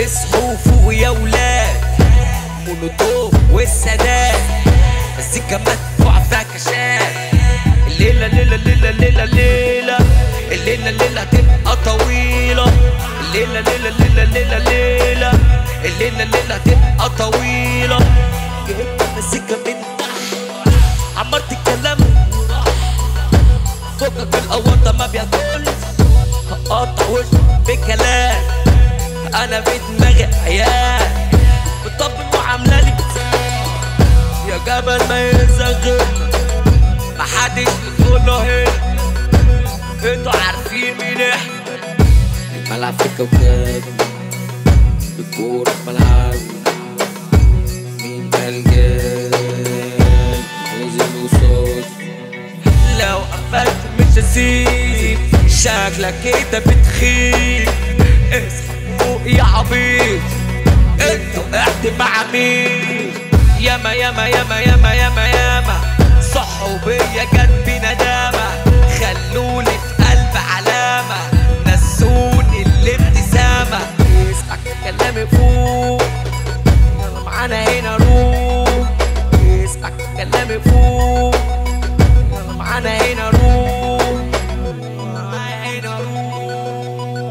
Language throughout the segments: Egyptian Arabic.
اصحوا فوق يا ولاد مولوتوف والسادات مزيكا مدفوع فيها كشات الليلة الليلة الليلة الليلة الليلة الليلة الليلة هتبقى طويلة الليلة الليلة الليلة الليلة الليلة الليلة الليلة هتبقى طويلة جبت مزيكا من تحت عمرت الكلام فوقك من الأوضة ما بياكلش هقطع وش بكلام انا بدماغي عيال بطبل وعامله لي يا جبل ما يزغل محدش يدخله هنا انتوا عارفين مين احنا الملعب في كوكب الكورة في ملعب مين الجاي نزل وصوت لو قفلت مش هسيب شكلك كده بتخيب اصحى فوق يا عبيط انت وقعت مع مين ياما ياما ياما ياما ياما ياما صحوا بيا جت بندامة خلوني في قلب علامة نسوني الابتسامة اسمع كلامي فوق يلا معانا هنا روح اسمع كلامي فوق يلا معانا هنا روح معانا هنا روح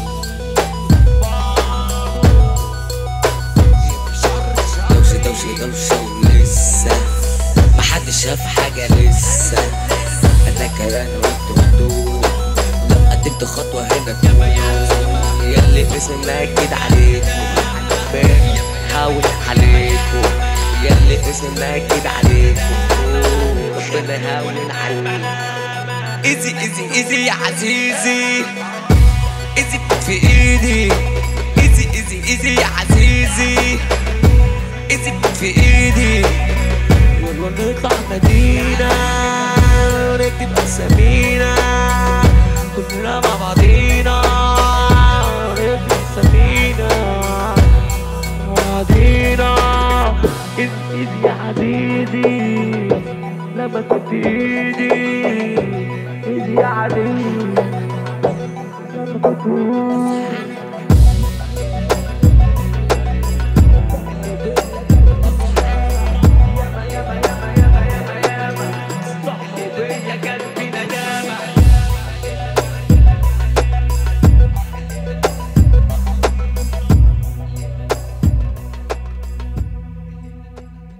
دوشة دوشة دوشة ولسه محدش شاف حاجة لسه أنا كمان وانتو انتو لو قدمت خطوة هنا تقولوا ياللي باسم مأكد عليكم حاول عليكم ياللي اسم مأكد عليكم ربنا يهون عليكم ايزي ايزي ايزي يا عزيزي ايزي في ايدي ايزي ايزي ايزي يا عزيزي ايزي في ايدي يلا نطلع مدينة ونكتب اسامينا كلنا مع بعضينا نكتب اسامينا مع بعضينا ايزي ايزي يا عزيزي لما كنت ايدي ايدي يا عزيزي لما كنت صحوا بيا جد